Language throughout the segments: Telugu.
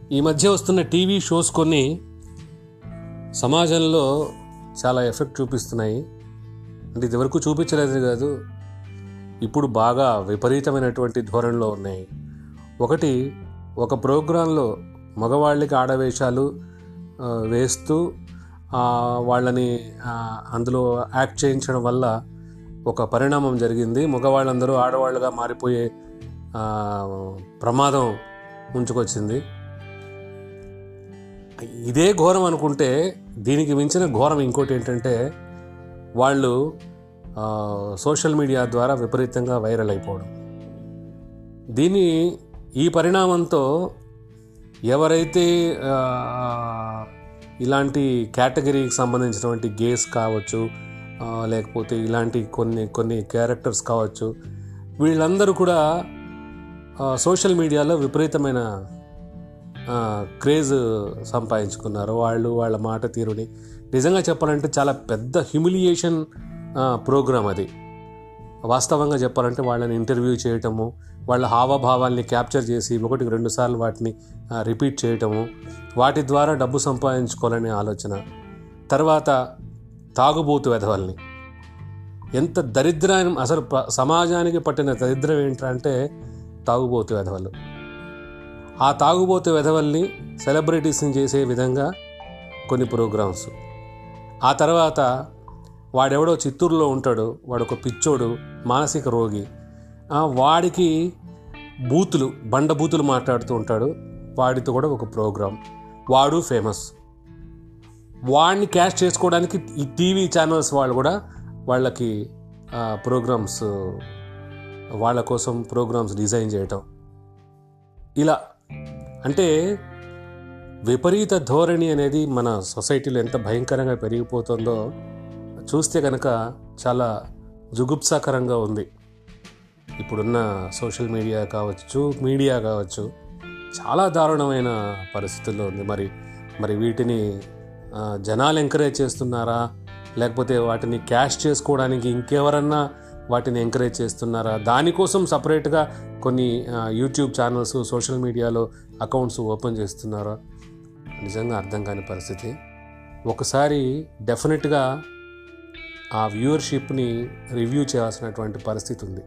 ఈ మధ్య వస్తున్న టీవీ షోస్ కొన్ని సమాజంలో చాలా ఎఫెక్ట్ చూపిస్తున్నాయి అంటే ఇదివరకు చూపించలేదు కాదు ఇప్పుడు బాగా విపరీతమైనటువంటి ధోరణిలో ఉన్నాయి ఒకటి ఒక ప్రోగ్రాంలో మగవాళ్ళకి ఆడవేషాలు ఆ, వేస్తూ ఆ, వాళ్ళని ఆ, అందులో యాక్ట్ చేయించడం వల్ల ఒక పరిణామం జరిగింది మగవాళ్ళందరూ ఆడవాళ్ళుగా మారిపోయే ఆ, ప్రమాదం ఉంచుకొచ్చింది ఇదే ఘోరం అనుకుంటే దీనికి మించిన ఘోరం ఇంకోటి ఏంటంటే వాళ్ళు ఆ, సోషల్ మీడియా ద్వారా విపరీతంగా వైరల్ అయిపోవడం దీని ఈ పరిణామంతో ఎవరైతే ఆ, ఇలాంటి కేటగిరీకి సంబంధించినటువంటి గేస్ కావచ్చు ఆ, లేకపోతే ఇలాంటి కొన్ని కొన్ని క్యారెక్టర్స్ కావచ్చు వీళ్ళందరూ కూడా ఆ, సోషల్ మీడియాలో విపరీతమైన ఆ, క్రేజ్ సంపాదించుకున్నారు వాళ్ళు వాళ్ళ మాట తీరుని నిజంగా చెప్పాలంటే చాలా పెద్ద హ్యూమిలియేషన్ ప్రోగ్రామ్ అది వాస్తవంగా చెప్పాలంటే వాళ్ళని ఇంటర్వ్యూ చేయటము వాళ్ళ హావభావాల్ని క్యాప్చర్ చేసి ఒకటికి రెండు సార్లు వాటిని రిపీట్ చేయటము వాటి ద్వారా డబ్బు సంపాదించుకోవాలనే ఆలోచన తర్వాత తాగుబోతు వెధవల్ని ఎంత దరిద్రం అసలు ప- సమాజానికి పట్టిన దరిద్రం ఏంటంటే తాగుబోతు వెధవలు ఆ తాగుబోతు వెధవల్ని సెలబ్రిటీస్ని చేసే విధంగా కొన్ని ప్రోగ్రామ్స్ ఆ తర్వాత వాడెవడో చిత్తూరులో ఉంటాడు వాడు ఒక పిచ్చోడు మానసిక రోగి ఆ వాడికి బూతులు బండ బూతులు మాట్లాడుతూ ఉంటాడు వాడితో కూడా ఒక ప్రోగ్రాం వాడు ఫేమస్ వాడిని క్యాష్ చేసుకోవడానికి ఈ టీవీ ఛానల్స్ వాళ్ళు కూడా వాళ్ళకి ప్రోగ్రామ్స్ వాళ్ళ కోసం ప్రోగ్రామ్స్ డిజైన్ చేయటం ఇలా అంటే విపరీత ధోరణి అనేది మన సొసైటీలో ఎంత భయంకరంగా పెరిగిపోతుందో చూస్తే కనుక చాలా జుగుప్సాకరంగా ఉంది ఇప్పుడున్న సోషల్ మీడియా కావచ్చు మీడియా కావచ్చు చాలా దారుణమైన పరిస్థితుల్లో ఉంది మరి మరి వీటిని ఆ, జనాలు ఎంకరేజ్ చేస్తున్నారా లేకపోతే వాటిని క్యాష్ చేసుకోవడానికి ఇంకెవరన్నా వాటిని ఎంకరేజ్ చేస్తున్నారా దానికోసం సపరేట్గా కొన్ని ఆ, యూట్యూబ్ ఛానల్స్ సోషల్ మీడియాలో అకౌంట్స్ ఓపెన్ చేస్తున్నారా నిజంగా అర్థం కాని పరిస్థితి ఒకసారి డెఫినెట్గా ఆ వ్యూవర్షిప్ని రివ్యూ చేయాల్సినటువంటి పరిస్థితి ఉంది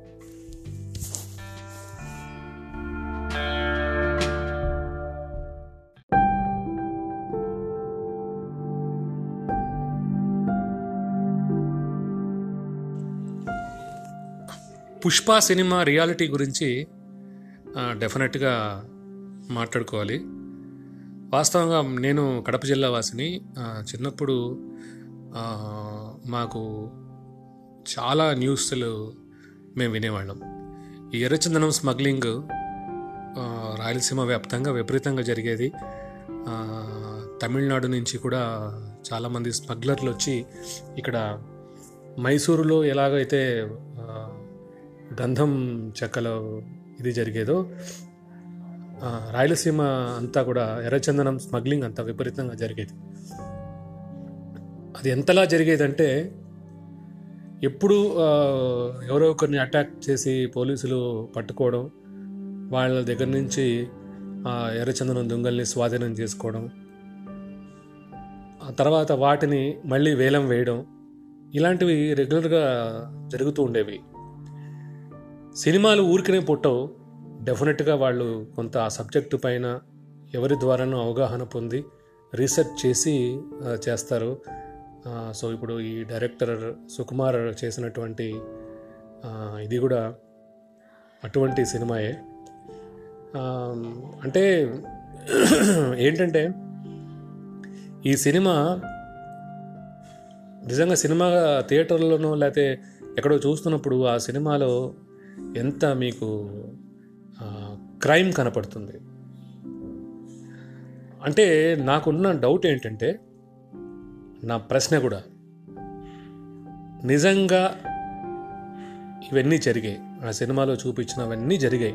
పుష్ప సినిమా రియాలిటీ గురించి ఆ, డెఫినెట్గా మాట్లాడుకోవాలి వాస్తవంగా నేను కడప జిల్లా వాసిని ఆ, చిన్నప్పుడు ఆ, మాకు చాలా న్యూస్లు మేము వినేవాళ్ళం ఈ ఎర్రచందనం స్మగ్లింగ్ ఆ, రాయలసీమ వ్యాప్తంగా విపరీతంగా జరిగేది ఆ, తమిళనాడు నుంచి కూడా చాలామంది స్మగ్లర్లు వచ్చి ఇక్కడ మైసూరులో ఎలాగైతే ఆ, గంధం చెక్కలో ఇది జరిగేదో ఆ, రాయలసీమ అంతా కూడా ఎర్రచందనం స్మగ్లింగ్ అంతా విపరీతంగా జరిగేది అది ఎంతలా జరిగేదంటే ఎప్పుడు ఆ, ఎవరో ఒకరిని అటాక్ చేసి పోలీసులు పట్టుకోవడం వాళ్ళ దగ్గర నుంచి ఆ, ఎర్రచందనం దొంగల్ని స్వాధీనం చేసుకోవడం ఆ తర్వాత వాటిని మళ్ళీ వేలం వేయడం ఇలాంటివి రెగ్యులర్గా జరుగుతూ ఉండేవి సినిమాలు ఊరికనే పుట్టవు డెఫినెట్గా వాళ్ళు కొంత ఆ సబ్జెక్టు పైన ఎవరి ద్వారానో అవగాహన పొంది రీసెర్చ్ చేసి ఆ, చేస్తారు ఆ, సో ఇప్పుడు ఈ డైరెక్టర్ సుకుమార్ చేసినటువంటి ఆ, ఇది కూడా అటువంటి సినిమాయే ఆ, అంటే ఏంటంటే ఈ సినిమా నిజంగా సినిమా థియేటర్లోనో లేకపోతే ఎక్కడో చూస్తున్నప్పుడు ఆ సినిమాలో ఎంత మీకు క్రైమ్ కనపడుతుంది అంటే నాకున్న డౌట్ ఏంటంటే నా ప్రశ్న కూడా నిజంగా ఇవన్నీ జరిగాయి ఆ సినిమాలో చూపించినవన్నీ జరిగాయి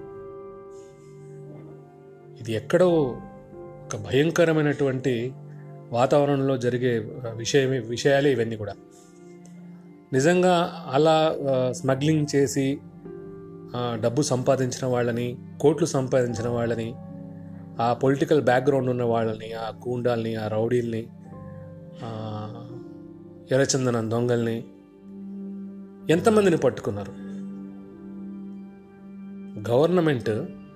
ఇది ఎక్కడో ఒక భయంకరమైనటువంటి వాతావరణంలో జరిగే విషయమే విషయాలే ఇవన్నీ కూడా నిజంగా అలా ఆ, స్మగ్లింగ్ చేసి ఆ, డబ్బు సంపాదించిన వాళ్ళని కోట్లు సంపాదించిన వాళ్ళని ఆ పొలిటికల్ బ్యాక్గ్రౌండ్ ఉన్న వాళ్ళని ఆ గూండాల్ని ఆ రౌడీల్ని ఆ ఎర్రచందనం దొంగల్ని ఎంతమందిని పట్టుకున్నారు గవర్నమెంట్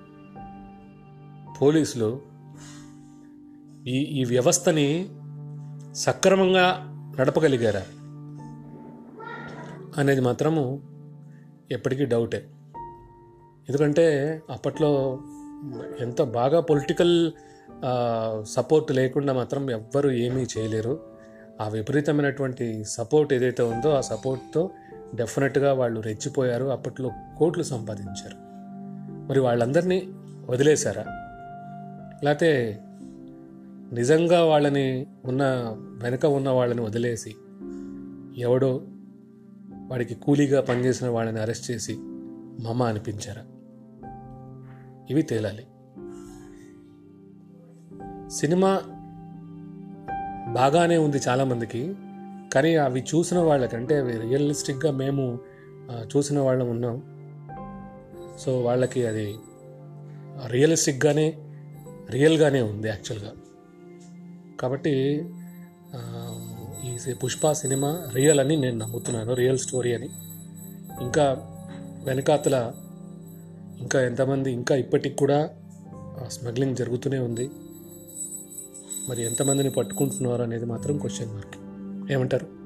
పోలీసులు ఈ ఈ వ్యవస్థని సక్రమంగా నడపగలిగారా అనేది మాత్రము ఎప్పటికీ డౌటే ఎందుకంటే అప్పట్లో ఎంత బాగా పొలిటికల్ సపోర్ట్ లేకుండా మాత్రం ఎవ్వరు ఏమీ చేయలేరు ఆ విపరీతమైనటువంటి సపోర్ట్ ఏదైతే ఉందో ఆ సపోర్ట్తో డెఫినెట్గా వాళ్ళు రెచ్చిపోయారు అప్పట్లో కోట్లు సంపాదించారు మరి వాళ్ళందరినీ వదిలేశారా లేకపోతే నిజంగా వాళ్ళని ఉన్న వెనక ఉన్న వాళ్ళని వదిలేసి ఎవడో వాడికి కూలీగా పనిచేసిన వాళ్ళని అరెస్ట్ చేసి మమ అనిపించారా ఇవి తేలాలి సినిమా బాగానే ఉంది చాలామందికి కానీ అవి చూసిన వాళ్ళకంటే అవి రియలిస్టిక్గా మేము ఆ, చూసిన వాళ్ళం ఉన్నాం సో వాళ్ళకి అది రియలిస్టిక్గానే రియల్గానే ఉంది యాక్చువల్గా కాబట్టి ఆ, ఈ సి- పుష్ప సినిమా రియల్ అని నేను నమ్ముతున్నాను రియల్ స్టోరీ అని ఇంకా వెనకాతల ఇంకా ఎంతమంది ఇంకా ఇప్పటికి కూడా స్మగ్లింగ్ జరుగుతూనే ఉంది మరి ఎంతమందిని పట్టుకుంటున్నారు అనేది మాత్రం క్వశ్చన్ మార్క్ ఏమంటారు